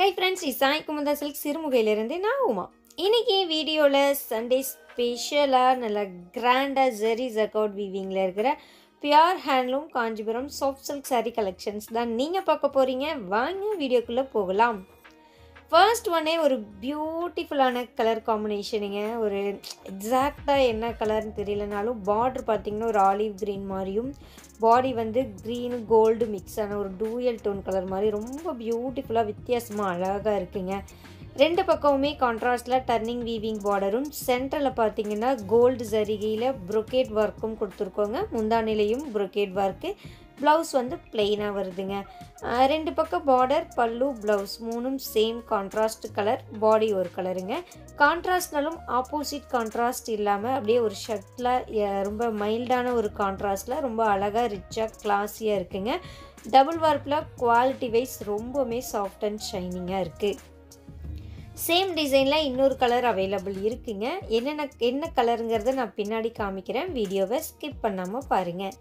High friends Isai Kumudha silk சிறுமுகையிலிருந்து நான் உமா இன்னைக்கு வீடியோவில் சண்டே ஸ்பெஷலாக நல்ல கிராண்டாக ஜெரி ஜக்கவுட் வீவிங்கில் இருக்கிற pure handloom Kanchipuram soft silk saree collections தான் நீங்கள் பார்க்க போகிறீங்க வாங்க வீடியோக்குள்ளே போகலாம் ஃபர்ஸ்ட் ஒன்னே ஒரு பியூட்டிஃபுல்லான கலர் காம்பினேஷனுங்க ஒரு எக்ஸாக்டாக என்ன கலர்னு தெரியலனாலும் பார்டர் பார்த்தீங்கன்னா ஒரு ஆலிவ் க்ரீன் மாதிரியும் பாடி வந்து க்ரீனு கோல்டு மிக்ஸ் ஆன ஒரு டூயல் டோன் கலர் மாதிரி ரொம்ப பியூட்டிஃபுல்லாக வித்தியாசமாக அழகாக இருக்குங்க ரெண்டு பக்கமுமே கான்ட்ராஸ்டில் டர்னிங் வீவிங் பார்டரும் சென்டரில் பார்த்தீங்கன்னா கோல்டு ஜரிகையில் ப்ரொக்கேட் ஒர்க்கும் கொடுத்துருக்கோங்க முந்தானிலையும் ப்ரொக்கேட் ஒர்க்கு ப்ளவுஸ் வந்து பிளெயினாக வருதுங்க அஹ் ரெண்டு பக்கம் பார்டர் பல்லு ப்ளவுஸ் மூணும் சேம் கான்ட்ராஸ்ட் கலர் பாடி ஒரு கலருங்க கான்ட்ராஸ்ட்னாலும் ஆப்போசிட் கான்ட்ராஸ்ட் இல்லாமல் அப்படியே ஒரு ஷர்ட்டில் ரொம்ப மைல்டான ஒரு கான்ட்ராஸ்டில் ரொம்ப அழகாக ரிச்சாக கிளாஸியாக இருக்குங்க டபுள் வார்ப்பில் குவாலிட்டி வைஸ் ரொம்பவுமே சாஃப்ட் அண்ட் ஷைனிங்காக இருக்குது சேம் டிசைனில் இன்னொரு கலர் அவைலபிள் இருக்குங்க என்னென்ன என்ன கலருங்கிறத நான் பின்னாடி காமிக்கிறேன் வீடியோவை ஸ்கிப் பண்ணாமல் பாருங்கள்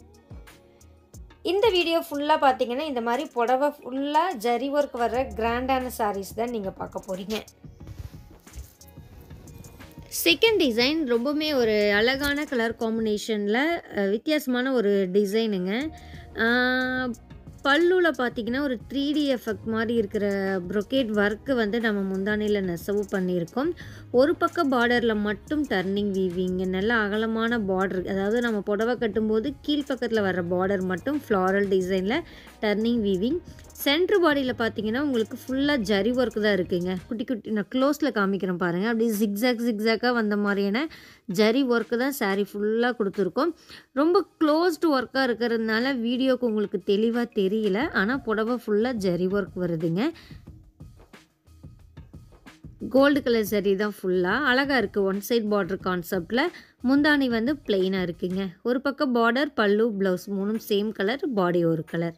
இந்த வீடியோ ஃபுல்லாக பார்த்தீங்கன்னா இந்த மாதிரி புடவை ஃபுல்லாக ஜரி ஒர்க் வர்ற கிராண்டான sarees தான் நீங்கள் பார்க்க போகிறீங்க செகண்ட் டிசைன் ரொம்பவுமே ஒரு அழகான கலர் காம்பினேஷனில் வித்தியாசமான ஒரு டிசைனுங்க பல்லுவில் பார்த்தீங்கன்னா ஒரு த்ரீ டி எஃபெக்ட் மாதிரி இருக்கிற ப்ரொக்கேட் ஒர்க்கு வந்து நம்ம முந்தானையில் நெசவு பண்ணியிருக்கோம் ஒரு பக்க பார்டரில் மட்டும் டர்னிங் வீவிங் நல்ல அகலமான பார்டர் அதாவது நம்ம புடவை கட்டும்போது கீழ்ப்பக்கத்தில் வர்ற பார்டர் மட்டும் ஃப்ளாரல் டிசைனில் டர்னிங் வீவிங் சென்ட்ரு பாடியில் பார்த்தீங்கன்னா உங்களுக்கு ஃபுல்லாக ஜரி ஒர்க் தான் இருக்குங்க குட்டி குட்டி நான் க்ளோஸில் காமிக்கிறேன் பாருங்கள் அப்படியே ஜிக்ஸாக் ஜிக்ஸாக்காக வந்த மாதிரியான ஜரி ஒர்க்கு தான் saree ஃபுல்லாக கொடுத்துருக்கோம் ரொம்ப க்ளோஸ்டு ஒர்க்காக இருக்கிறதுனால வீடியோக்கு உங்களுக்கு தெளிவாக தெரியல ஆனால் புடவை ஃபுல்லாக ஜரி ஒர்க் வருதுங்க கோல்டு கலர் சரி தான் ஃபுல்லாக அழகாக இருக்குது ஒன் சைட் பார்டர் கான்செப்டில் முந்தானி வந்து பிளெயினாக இருக்குங்க ஒரு பக்கம் பார்டர் பல்லு ப்ளவுஸ் மூணும் சேம் கலர் பாடி ஒரு கலர்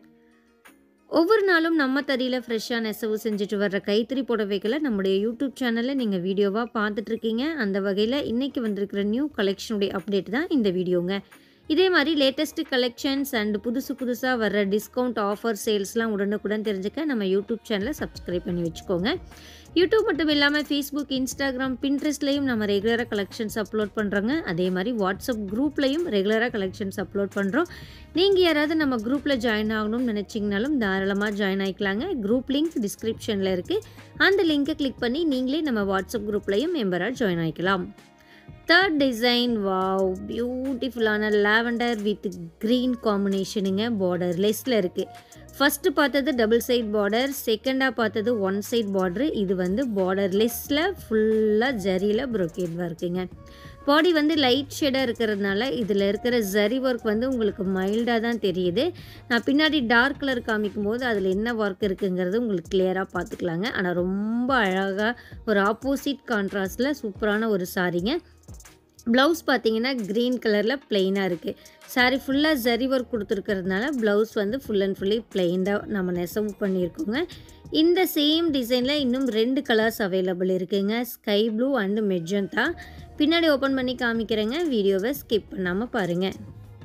ஒவ்வொரு நாளும் நம்ம தறியில் ஃப்ரெஷ்ஷாக நெசவு செஞ்சுட்டு வர்ற கைத்தறி புடவைகளை நம்முடைய யூடியூப் சேனலில் நீங்கள் வீடியோவாக பார்த்துட்ருக்கீங்க அந்த வகையில் இன்றைக்கி வந்திருக்கிற நியூ கலெக்ஷனுடைய அப்டேட் தான் இந்த வீடியோங்க இதே மாதிரி லேட்டஸ்ட்டு கலெக்ஷன்ஸ் அண்ட் புதுசு புதுசாக வர்ற டிஸ்கவுண்ட் ஆஃபர் சேல்ஸ்லாம் உடனுக்குடன் தெரிஞ்சுக்க நம்ம யூடியூப் சேனலை சப்ஸ்கிரைப் பண்ணி வச்சுக்கோங்க யூடியூப் மட்டும் இல்லாமல் ஃபேஸ்புக் இன்ஸ்டாகிராம் பின்ட்ரெஸ்ட்லையும் நம்ம ரெகுலராக கலெக்ஷன்ஸ் அப்லோட் பண்ணுறோங்க அதே மாதிரி வாட்ஸ்அப் குரூப்லையும் ரெகுலராக கலெக்ஷன்ஸ் அப்லோட் பண்ணுறோம் நீங்கள் யாராவது நம்ம குரூப்பில் ஜாயின் ஆகணும்னு நினச்சிங்கனாலும் தாராளமாக ஜாயின் ஆகிக்கலாங்க குரூப் லிங்க் டிஸ்கிரிப்ஷனில் இருக்குது அந்த லிங்கை கிளிக் பண்ணி நீங்களே நம்ம வாட்ஸ்அப் குரூப்லையும் மெம்பராக ஜாயின் ஆகிக்கலாம் தேர்ட் டிசைன் வாவ் பியூட்டிஃபுல்லான லாவெண்டர் வித் க்ரீன் காம்பினேஷனுங்க பார்டர் லெஸ்ஸில் இருக்குது ஃபஸ்ட்டு பார்த்தது டபுள் சைட் பார்டர் செகண்டாக பார்த்தது ஒன் சைட் பார்டரு இது வந்து பார்டர் லெஸ்ஸில் ஃபுல்லாக ஜரியில் ப்ரொக்கேட் ஒர்க்குங்க பாடி வந்து லைட் ஷேடாக இருக்கிறதுனால இதில் இருக்கிற ஜரி ஒர்க் வந்து உங்களுக்கு மைல்டாக தான் தெரியுது நான் பின்னாடி டார்க் கலர் காமிக்கும் போது அதில் என்ன ஒர்க் இருக்குங்கிறது உங்களுக்கு கிளியராக பார்த்துக்கலாங்க ஆனால் ரொம்ப அழகாக ஒரு ஆப்போசிட் கான்ட்ராஸ்டில் சூப்பரான ஒரு சாரிங்க ப்ளவுஸ் பார்த்தீங்கன்னா க்ரீன் கலரில் பிளெயினாக இருக்குது சாரி ஃபுல்லாக ஜரி ஒர்க் கொடுத்துருக்கிறதுனால ப்ளவுஸ் வந்து ஃபுல் அண்ட் ஃபுல்லி பிளெயினாக நம்ம நெசவு பண்ணியிருக்கோங்க இந்த சேம் டிசைனில் இன்னும் ரெண்டு கலர்ஸ் அவைலபிள் இருக்குங்க ஸ்கை ப்ளூ அண்டு மெஜந்தா பின்னாடி ஓப்பன் பண்ணி காமிக்கிறேங்க வீடியோவை ஸ்கிப் பண்ணாமல் பாருங்கள்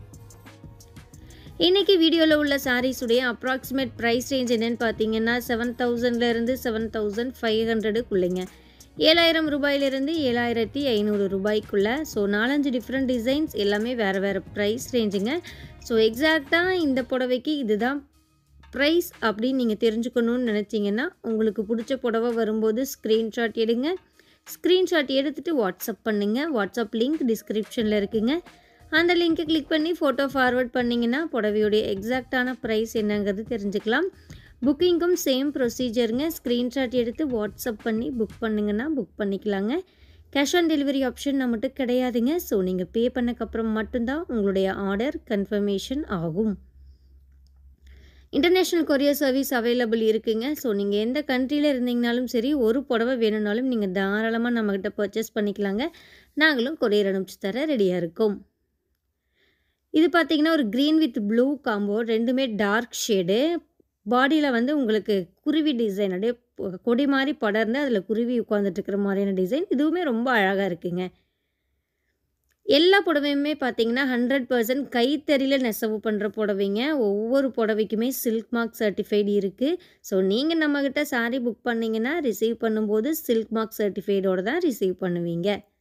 இன்றைக்கி வீடியோவில் உள்ள சாரீஸுடைய அப்ராக்சிமேட் ப்ரைஸ் ரேஞ்ச் என்னென்னு பார்த்தீங்கன்னா செவன் தௌசண்ட்லேருந்து செவன் தௌசண்ட் ஃபைவ் ஹண்ட்ரடுக்குள்ளேங்க ஏழாயிரம் ரூபாயிலிருந்து ஏழாயிரத்தி ஐநூறு ரூபாய்க்குள்ளே ஸோ நாலஞ்சு டிஃப்ரெண்ட் டிசைன்ஸ் எல்லாமே வேறு வேறு ப்ரைஸ் ரேஞ்சுங்க ஸோ எக்ஸாக்டாக இந்த புடவைக்கு இதுதான் ப்ரைஸ் அப்படின்னு நீங்கள் தெரிஞ்சுக்கணும்னு நினச்சிங்கன்னா உங்களுக்கு பிடிச்ச புடவை வரும்போது ஸ்க்ரீன்ஷாட் எடுங்க ஸ்க்ரீன்ஷாட் எடுத்துகிட்டு வாட்ஸ்அப் பண்ணுங்கள் வாட்ஸ்அப் லிங்க் டிஸ்கிரிப்ஷனில் இருக்குங்க அந்த லிங்க்கை கிளிக் பண்ணி ஃபோட்டோ ஃபார்வர்ட் பண்ணிங்கன்னா புடவையுடைய எக்ஸாக்டான ப்ரைஸ் என்னங்கிறது தெரிஞ்சுக்கலாம் புக்கிங்க்கும் சேம் ப்ரொசீஜருங்க ஸ்க்ரீன்ஷாட் எடுத்து வாட்ஸ்அப் பண்ணி புக் பண்ணுங்கன்னா புக் பண்ணிக்கலாங்க கேஷ் ஆன் டெலிவரி ஆப்ஷன் நம்மகிட்ட கிடையாதுங்க ஸோ நீங்கள் பே பண்ணக்கப்புறம் மட்டும்தான் உங்களுடைய ஆர்டர் கன்ஃபர்மேஷன் ஆகும் இன்டர்நேஷ்னல் கொரியர் சர்வீஸ் அவைலபிள் இருக்குங்க ஸோ நீங்கள் எந்த கண்ட்ரியில் இருந்தீங்கனாலும் சரி ஒரு புடவை வேணும்னாலும் நீங்கள் தாராளமாக நம்மக்கிட்ட பர்ச்சேஸ் பண்ணிக்கலாங்க நாங்களும் கொரியர் அனுப்பிச்சு தர ரெடியாக இருக்கோம் இது பார்த்தீங்கன்னா ஒரு க்ரீன் வித் ப்ளூ காம்போ ரெண்டுமே டார்க் ஷேடு பாடியில் வந்து உங்களுக்கு குருவி டிசைன் அப்படியே பொ- கொடி மாதிரி படர்ந்து அதில் குருவி உட்காந்துட்டு இருக்கிற மாதிரியான டிசைன் இதுவுமே ரொம்ப அழகாக இருக்குங்க எல்லா புடவையுமே பார்த்தீங்கன்னா, 100% கைத்தறியில நெசவு பண்ற புடவைங்க. ஒவ்வொரு புடவைக்குமே சில்க் மார்க் சர்டிஃபைடு இருக்கு. ஸோ, நீங்க நம்மகிட்ட சாரி புக் பண்ணீங்கன்னா, ரிசீவ் பண்ணும்போது சில்க் மார்க் சர்டிஃபைடோட தான் ரிசீவ் பண்ணுவீங்க.